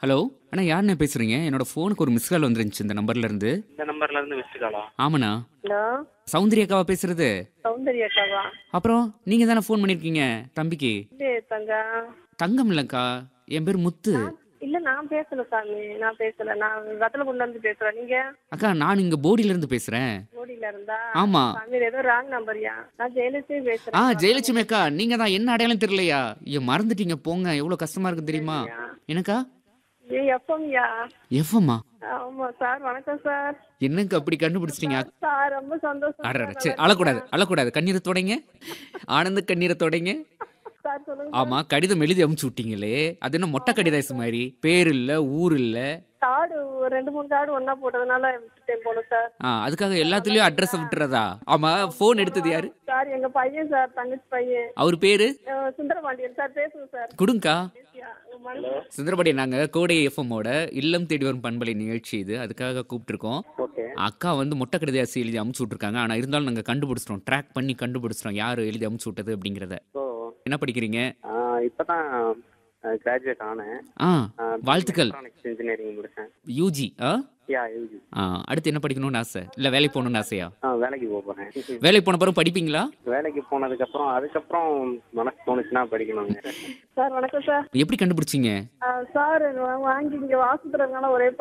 hello அண்ணா யாருண்ணே பேசுறீங்க என்னோட ஃபோனுக்கு ஒரு மிஸ் கால் வந்துருந்துச்சு இந்த நம்பர்ல இருந்து இந்த நம்பர்ல இருந்து மிஸ்டு காலா ஆமாண்ணா ஹலோ சௌந்தர்யாக்காவா பேசுறது சௌந்தர்யா அக்காவா அப்புறம் நீங்க தானே ஃபோன் பண்ணிருக்கீங்க தம்பிக்கு இல்லையே தங்கா தங்கம் இல்லக்கா என் பேர் முத்து இல்ல நான் பேசல சாமி நான் பேசல நான் வத்தலகுண்ட இருந்து பேசுறேன் நீங்க அக்கா நான் இங்க போடியில இருந்து பேசுறேன் மோடியில இருந்தா ஆமா சாமி இது ஏதோ ராங் நம்பர்யா நான் ஜெயலட்சுமி ஆ பேசுறேன் ஜெயலட்சுமி அக்கா நீங்க தான் என்ன அடையாளம் தெரியலையா ஐயோ மறந்துட்டீங்க போங்க எவ்வளவு கஷ்டமா இருக்கு தெரியுமா எனக்கா ஏ எஃப்எம்யா எஃப்எம்மா ஆமா சார் வணக்கம் சார் என்னங்க அப்படி கண்டுபிடிச்சிட்டீங்க சார் ரொம்ப சந்தோஷம் அடடா சரி அழக்கூடாது அழக்கூடாது கண்ணீரை தொடங்க ஆனந்த கண்ணீரை தொடங்க சார் சொல்லுங்க ஆமா கடிதம் எழுதி அமுச்சு விட்டீங்களே அது என்ன மொட்டை கடிதாசு மாதிரி பேர் இல்ல ஊர் இல்ல கார்டு ஒரு ரெண்டு மூணு கார்டு ஒண்ணா போட்டதுனால விட்டுட்டேன் போல சார் ஆ அதுக்காக எல்லாத்துலயும் அட்ரஸ் விட்டுறதா ஆமா போன் எடுத்தது யாரு சார் எங்க பையன் சார் தங்கச்சி பையன் அவர் பேரு அஹ் சுந்தரபாண்டியன் சார் பேசுங்க சார் கொடுங்கக்கா யா, உங்க மனசு- சுந்தரபாடி நாங்க கோடை எஃப்எம்மோட இல்லம் தேடி வரும் பண்பலை நிகழ்ச்சி இது அதுக்காக கூப்பிட்டுருக்கோம் ஓகே அக்கா வந்து மொட்டை கடிதாசி எழுதி அமுச்சு விட்டுருக்காங்க ஆனா இருந்தாலும் நாங்க கண்டுபிடிச்சிட்டோம் ட்ராக் பண்ணி கண்டுபிடிச்சிட்டோம் யாரு எழுதி அமுச்சு விட்டது அப்படிங்கறத ஸோ என்ன படிக்கிறீங்க இப்பதான் கிராஜுவேட் ஆனேன் ஆ வாழ்த்துக்கள் எலக்ட்ரானிக்ஸ் இன்ஜினியரிங் முடிச்சேன் யூஜி ஆ யா யூஜி ஆ அடுத்து என்ன படிக்கணும்னு ஆசை இல்ல வேலைக்கு போகணும்னு ஆசையா ஆ வேலைக்கு போக போறேன் வேலைக்கு போன பிறகு படிப்பீங்களா வேலைக்கு போனதுக்கு அப்புறம் அதுக்கப்புறம் மனசு தோணுச்சுன்னா படிக்கணுங்க சார் வணக்கம் சார் எப்படி கண்டுபிடிச்சீங்க ஆ, சார் வாங்கி இங்க வாசத்துறதுனால ஒரே